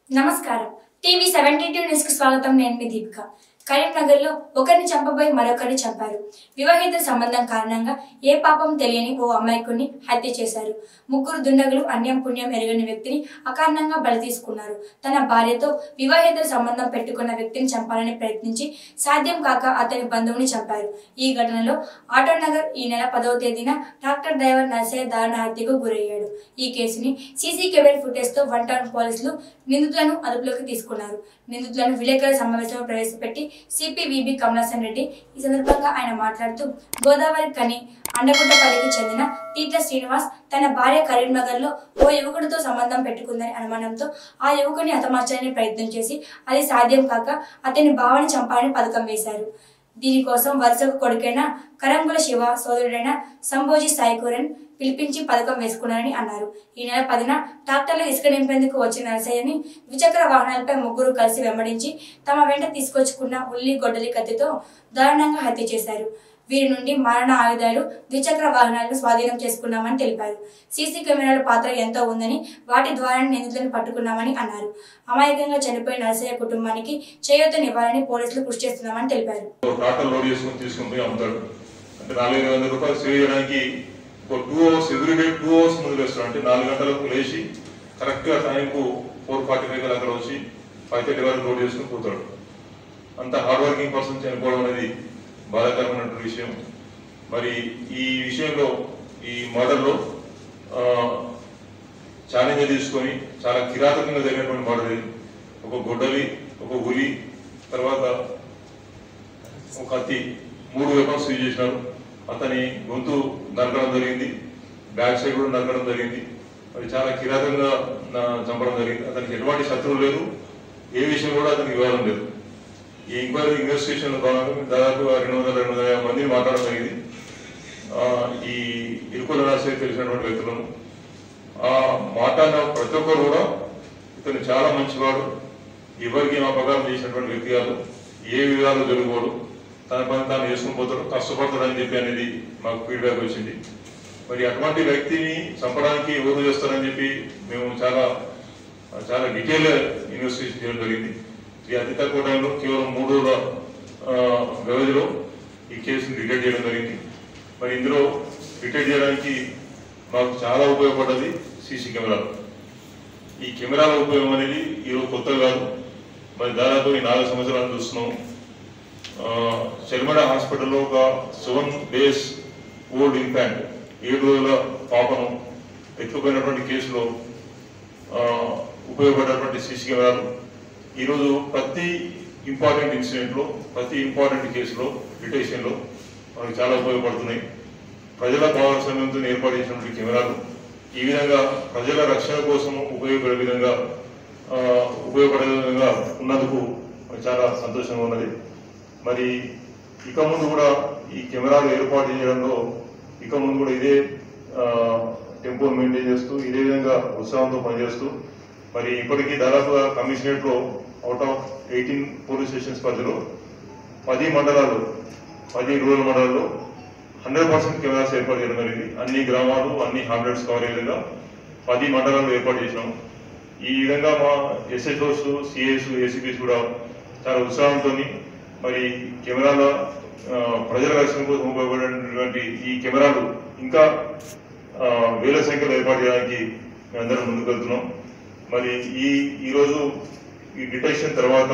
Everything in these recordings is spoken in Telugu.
నమస్కారం టీవీ సెవెంటీ టూ న్యూస్ కు స్వాగతం నేను మీ దీపిక కరీంనగర్ లో ఒకరిని చంపబోయి మరొకరిని చంపారు వివాహిత సంబంధం కారణంగా ఏ పాపం తెలియని ఓ అమాయకుడిని హత్య చేశారు ముగ్గురు దుండగులు అన్యం పుణ్యం ఎరగని వ్యక్తిని అకారణంగా బలి తీసుకున్నారు తన భార్యతో వివాహిత సంబంధం పెట్టుకున్న వ్యక్తిని చంపాలని ప్రయత్నించి సాధ్యం కాక అతని బంధువుని చంపారు ఈ ఘటనలో ఆటోనగర్ ఈ నెల పదవ తేదీన ట్రాక్టర్ డ్రైవర్ నర్సయ్య దారుణ హత్యకు గురయ్యాడు ఈ కేసుని సీసీ కెమెరా ఫుటేజ్ తో వన్ టౌన్ పోలీసులు నిందితులను అదుపులోకి తీసుకున్నారు నిందితులను విలేకరుల సమావేశంలో ప్రవేశపెట్టి సిపివిబి కమలాసన్ రెడ్డి ఈ సందర్భంగా ఆయన మాట్లాడుతూ గోదావరి కని అండగుట్టపల్లికి చెందిన తీట్ల శ్రీనివాస్ తన భార్య కరీంనగర్ లో ఓ యువకుడితో సంబంధం పెట్టుకుందని అనుమానంతో ఆ యువకుని హతమార్చాలని ప్రయత్నం చేసి అది సాధ్యం కాక అతని భావని చంపాలని పథకం వేశారు దీనికోసం వరుసకు కొడుకైన కరంగుల శివ సోదరుడైన సంభోజి సాయికూరన్ పిలిపించి పథకం వేసుకున్నారని అన్నారు ఈ నెల పదిన ట్రాక్టర్లో ఇసుక నింపేందుకు వచ్చిన నరసయ్యని ద్విచక్ర వాహనాలపై ముగ్గురు కలిసి వెంబడించి తమ వెంట తీసుకొచ్చుకున్న ఉల్లి గొడ్డలి కత్తితో దారుణంగా హత్య చేశారు వీరి నుండి మరణ ఆయుధాలు ద్విచక్ర వాహనాలను స్వాధీనం చేసుకున్నామని తెలిపారు సీసీ కెమెరాల పాత్ర ఎంతో ఉందని వాటి ద్వారా నిందితులను పట్టుకున్నామని అన్నారు అమాయకంగా చనిపోయిన నరసయ్య కుటుంబానికి చేయూతనివ్వాలని పోలీసులు కృషి చేస్తున్నామని తెలిపారు ట్రాక్టర్ లోడ్ చేసుకుని తీసుకుని పోయి అమ్ముతాడు అంటే నాలుగు ఐదు వందల రూపాయలు సేవ్ చేయడానికి ఒక two hours every day two hours ముందు వేస్తాడు అంటే నాలుగు గంటలకు లేచి కరెక్ట్గా టైంకు ఫోర్ ఫార్టీ ఫైవ్ అక్కడ వచ్చి ఫైవ్ థర్టీ వరకు లోడ్ చేసుకుని పోతాడు అంత హార్డ్ వర్కింగ్ పర్సన్ చనిపోవడం అనేది బాధాకరమైనటువంటి విషయం మరి ఈ విషయంలో ఈ మర్డర్లో ఛాలెంజ్ తీసుకొని చాలా కిరాతకంగా జరిగినటువంటి మర్డర్ ఇది ఒక గొడ్డలి ఒక ఉలి తర్వాత ఒక కత్తి మూడు వెపన్స్ యూజ్ చేసినారు అతని గొంతు నరకడం జరిగింది బ్యాక్ సైడ్ కూడా నరకడం జరిగింది మరి చాలా కిరాతంగా నా- చంపడం జరిగింది అతనికి ఎటువంటి శత్రువు లేదు ఏ విషయం కూడా అతనికి వివాదం లేదు ఈ ఎంక్వైరీ ఇన్వెస్టిగేషన్ లో భాగంగా దాదాపు రెండు వందల రెండు వందల యాభై మందిని మాట్లాడడం జరిగింది ఆ, ఈ ఇరుకుల రాసే తెలిసినటువంటి వ్యక్తులను ఆ మాట్లాడిన ప్రతి ఒక్కరు కూడా ఇతను చాలా మంచివాడు ఎవరికి ఏం అపకారం చేసినటువంటి వ్యక్తి కాదు ఏ విధాలు జరుగుకోడు తన పని తాను చేసుకుని పోతాడు కష్టపడతాడు అని చెప్పి అనేది మాకు ఫీడ్బ్యాక్ వచ్చింది మరి అటువంటి వ్యక్తిని చంపడానికి ఎవరు చేస్తారని చెప్పి మేము చాలా చాలా డీటెయిల్ ఇన్వెస్టిగేషన్ చేయడం జరిగింది ఈ అతి తక్కువ టైంలో కేవలం మూడు రోజుల ఆ, వ్యవధిలో ఈ కేసును డిటెక్ట్ చేయడం జరిగింది మరి ఇందులో డిటెక్ట్ చేయడానికి మాకు చాలా ఉపయోగపడ్డది సీసీ కెమెరాలు ఈ కెమెరాల ఉపయోగం అనేది ఈరోజు కొత్త కాదు మరి దాదాపు ఈ నాలుగు సంవత్సరాలు చూస్తున్నాం ఆ, చెర్మడ హాస్పిటల్లో ఒక సెవెన్ డేస్ ఓల్డ్ ఇన్ఫాంట్ ఏడు రోజుల పాపను ఎత్తుకుపోయినటువంటి కేసులో ఆ, ఉపయోగపడేటువంటి సీసీ కెమెరాలు ఈరోజు ప్రతి ఇంపార్టెంట్ ఇన్సిడెంట్లో ప్రతి ఇంపార్టెంట్ కేసులో డిటెక్షన్లో మనకు చాలా ఉపయోగపడుతున్నాయి ప్రజల భాగస్వామ్యంతో ఏర్పాటు చేసినటువంటి కెమెరాలు ఈ విధంగా ప్రజల రక్షణ కోసం ఉపయోగపడే విధంగా ఆ, ఉపయోగపడే విధంగా ఉన్నందుకు మనకు చాలా సంతోషంగా ఉన్నది మరి ఇక ముందు కూడా ఈ కెమెరాలు ఏర్పాటు చేయడంలో ఇక ముందు కూడా ఇదే టెంపో మెయింటైన్ చేస్తూ ఇదే విధంగా ఉత్సాహంతో పనిచేస్తూ మరి ఇప్పటికీ దాదాపుగా కమిషనరేట్ లో out of eighteen police stations పరిధిలో పది మండలాలు పది రూరల్ మండలాల్లో హండ్రెడ్ పర్సెంట్ కెమెరాస్ ఏర్పాటు చేయడం జరిగింది అన్ని గ్రామాలు అన్ని హామ్లెట్స్ కవర్ అయ్యే విధంగా పది మండలాలు ఏర్పాటు చేసినాం ఈ విధంగా మా ఎస్హెచ్ఓస్ సిఎస్ ఏసీపీస్ కూడా చాలా ఉత్సాహంతో మరి కెమెరాల ఆ, ప్రజల రక్షణ కోసం ఉపయోగపడేటువంటి ఈ కెమెరాలు ఇంకా ఆ, వేల సంఖ్యలో ఏర్పాటు చేయడానికి మేమందరం ముందుకు వెళ్తున్నాం మరి ఈ ఈరోజు ఈ డిటెక్షన్ తర్వాత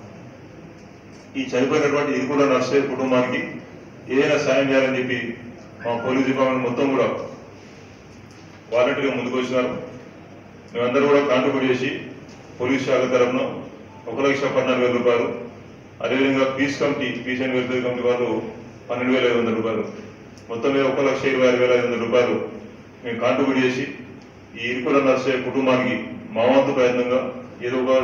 ఈ చనిపోయినటువంటి ఇరుకుల నర్సే కుటుంబానికి ఏదైనా సాయం చేయాలని చెప్పి మా పోలీస్ డిపార్ట్మెంట్ మొత్తం కూడా వాలంటీర్గా ముందుకు వచ్చినారు మేమందరూ కూడా కాంట్రిబ్యూట్ చేసి పోలీస్ శాఖ తరఫున ఒక లక్ష పద్నాలుగు వేల రూపాయలు అదేవిధంగా peace committee peace and welfare committee వాళ్ళు పన్నెండు వేల ఐదు వందల రూపాయలు మొత్తం మీద ఒక లక్ష ఇరవై ఆరు వేల ఐదు వందల రూపాయలు మేము కాంట్రిబ్యూట్ చేసి ఈ ఇరుకుల నర్సే కుటుంబానికి మా వంతు ప్రయత్నంగా ఏదో ఒక